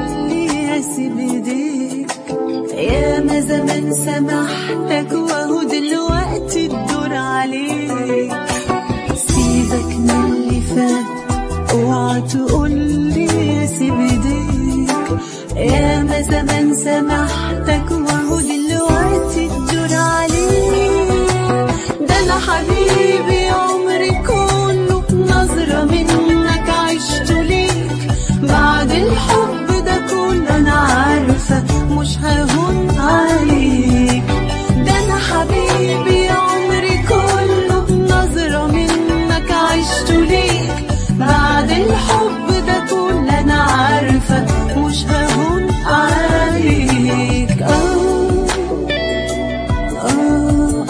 لي اسيب ايديك يا ما زمان سمحتك وهو دلوقتي الدور عليك سيبك من اللي فات اوعى تقول لي اسيب ايديك يا ما زمان سمحتك وهو دلوقتي الدور عليك ده انا حبيبي عمري كله نظرة منك عشت ليك بعد الحب ده كله انا عارفة مش ههون عليك ده انا حبيبي عمري كله نظرة منك عشت ليك بعد الحب ده كله انا عارفة مش ههون عليك آه آه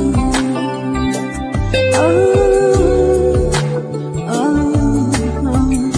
آه آه آه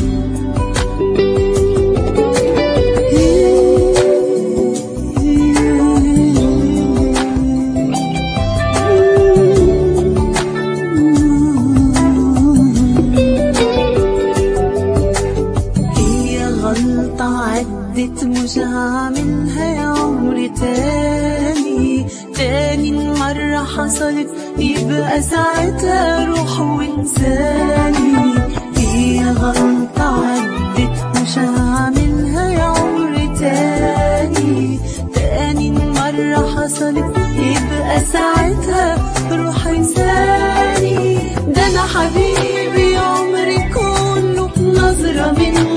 هي غلطة عدت مش هعملها يا عمري تاني تاني مرة حصلت يبقى ساعتها روح وانساني هي غلطة عدت مش هعملها يا عمري تاني تاني مرة حصلت يبقى ساعتها روح انساني ده انا حبيبي عمري كله نظرة منك